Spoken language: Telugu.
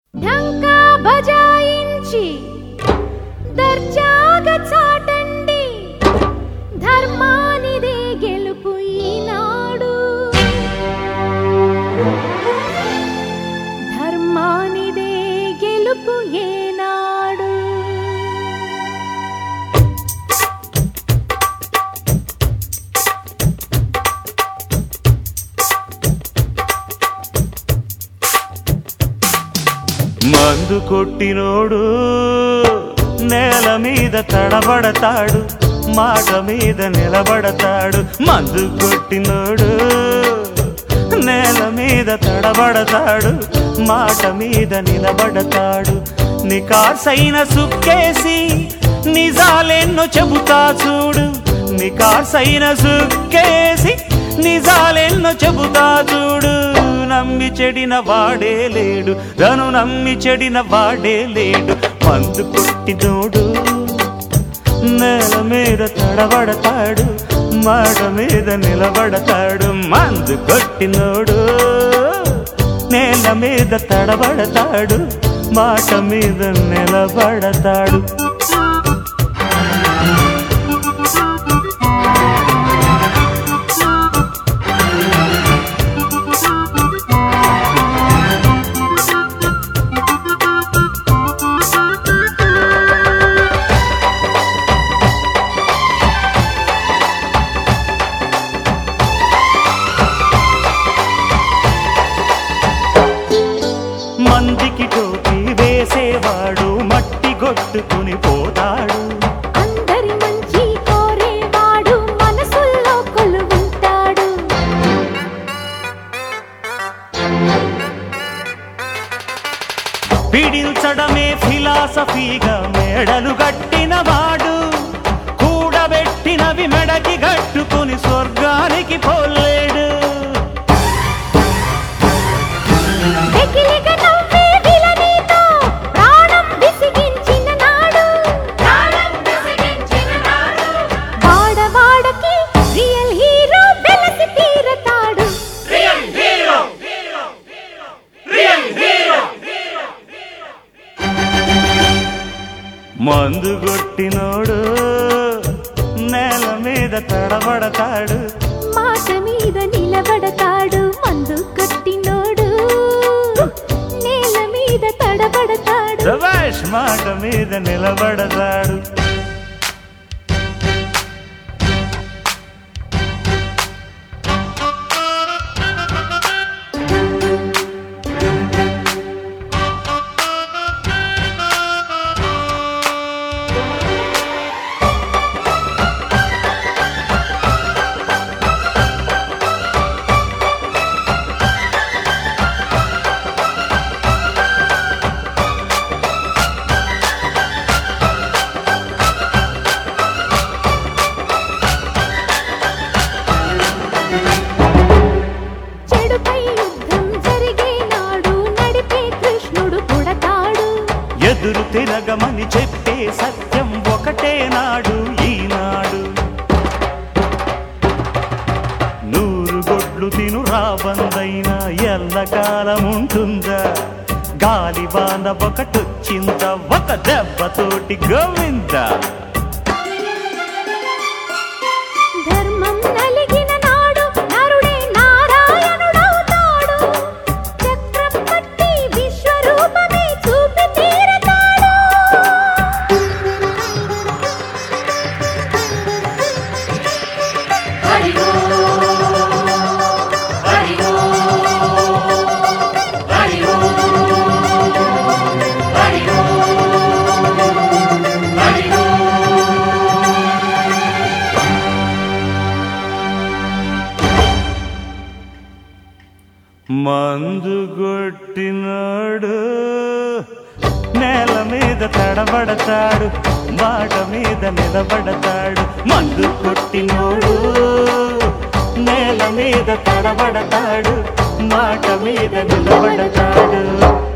ఢంకా బజాయించి దర్జాగా చాటండి ధర్మానిదే గెలుపు ఈనాడు ధర్మానిదే గెలుపు ఏనాడు మందు కొట్టినోడు నేల మీద తడబడతాడు మాట మీద నిలబడతాడు మందు కొట్టినోడు నేల మీద తడబడతాడు మాట మీద నిలబడతాడు నికాసైన సుక్కేసి నిజాలెన్నో చెబుతా చూడు నికాసైన సుక్కేసి నిజాలెన్నో చెబుతా చూడు నమ్మి చెడిన వాడే లేడు తను నమ్మి చెడిన వాడే లేడు మందు కొట్టినోడు నేల మీద తడబడతాడు మాట మీద నిలబడతాడు మందు కొట్టినోడు నేల మీద తడబడతాడు మాట మీద నిలబడతాడు మందికి టోపీ వేసేవాడు మట్టి కొట్టుకుని పోతాడు అందరి మంచి కోరేవాడు మనసుల్లో కొలువుంటాడు పీడించడమే ఫిలాసఫీగా మేడలు గట్టిన వాడు కూడబెట్టినవి మెడకి గట్టుకుని స్వర్గానికి పోలేడు వెకిలిగా నవ్వే విలనీతో ప్రాణం విసిగించిన నాడు వాడవాడకి రియల్ హీరో వెలసి తీరతాడు మందు కొట్టినోడు నేల మీద తడబడతాడు మాట మీద నిలబడతాడు మందు కొట్టినోడు నేల మీద తడబడతాడు సుభాష్ మాట మీద నిలబడతాడు చెడుపై యుద్ధం జరిగే నాడు నడిపే కృష్ణుడు పుడతాడు ఎదురు తిరగమని చెప్పే సత్యం ఒకటే నాడు ఈనాడు నూరు గొడ్లు తిను రాబందైనా ఎల్లకాలం ఉంటుందా గాలి వాన ఒకటొచ్చిందా ఒక దెబ్బతోటి గోవిందా ధర్మం నలిగిన నాడు నరుడే నారాయణుడవుతాడు చక్రం పట్టి విశ్వరూపమే చూపి తీరతాడు మందు కొట్టినాడు నేల మీద తడబడతాడు మాట మీద నిలబడతాడు మందు కొట్టినోడు నేల మీద తడబడతాడు మాట మీద నిలబడతాడు